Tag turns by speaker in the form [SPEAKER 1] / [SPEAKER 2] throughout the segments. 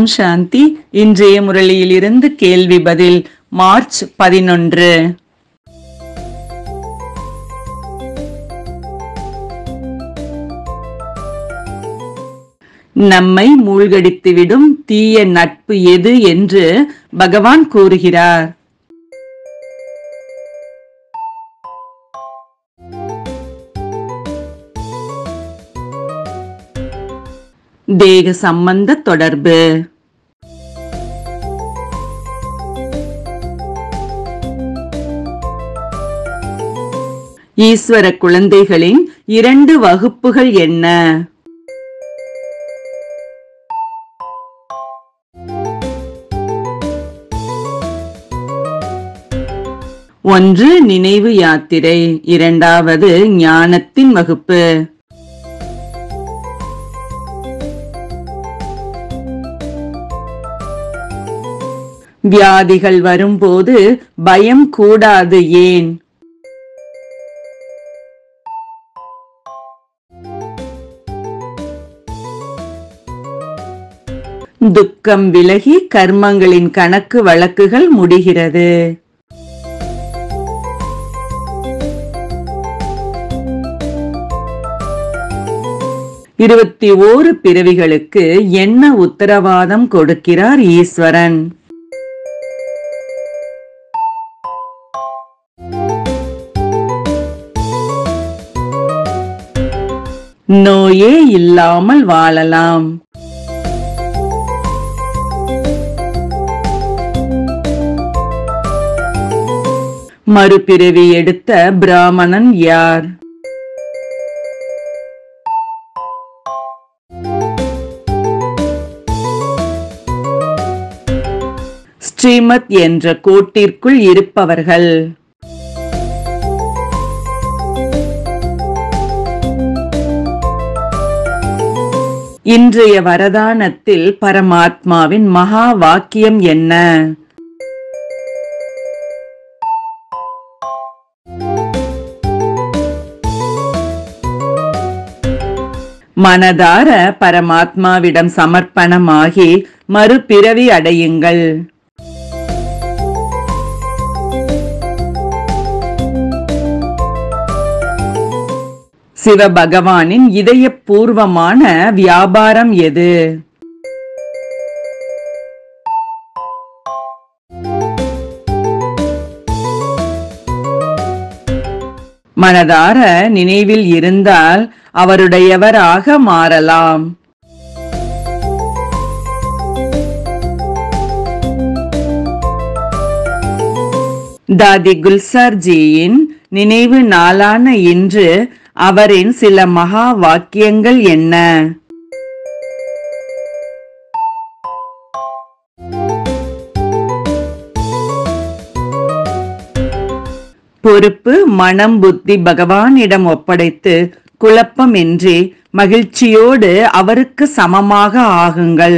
[SPEAKER 1] ஓம் சாந்தி இன்றைய முரளியிலிருந்து கேள்வி பதில் மார்ச் பதினொன்று நம்மை மூழ்கடித்துவிடும் தீய நட்பு எது என்று பகவான் கூறுகிறார் தேக சம்பந்த தொடர்பு ஈஸ்வர குழந்தைகளின் இரண்டு வகுப்புகள் என்ன ஒன்று நினைவு யாத்திரை இரண்டாவது ஞானத்தின் வகுப்பு வியாதிகள் வரும்போது பயம் கூடாது ஏன் துக்கம் விலகி கர்மங்களின் கணக்கு வழக்குகள் முடிகிறது இருபத்தி ஓரு பிறவிகளுக்கு என்ன உத்தரவாதம் கொடுக்கிறார் ஈஸ்வரன் நோயே இல்லாமல் வாழலாம் மறுபிறவி எடுத்த பிராமணன் யார் ஸ்ரீமத் என்ற கோட்டிற்குள் இருப்பவர்கள் இன்றைய வரதானத்தில் பரமாத்மாவின் மகா வாக்கியம் என்ன மனதார பரமாத்மாவிடம் சமர்ப்பணமாகி மறுபிறவி அடையுங்கள் சிவபகவானின் இதயபூர்வமான வியாபாரம் எது மனதார நினைவில் இருந்தால் அவருடையவராக மாறலாம் தாதி குல்சார் ஜியின் நினைவு நாளான இன்று அவரின் சில மகா வாக்கியங்கள் என்ன பொறுப்பு மனம் புத்தி பகவானிடம் ஒப்படைத்து குழப்பமின்றி மகிழ்ச்சியோடு அவருக்கு சமமாக ஆகுங்கள்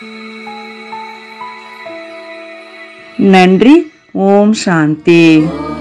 [SPEAKER 1] நன்றி ஓம் சாந்தி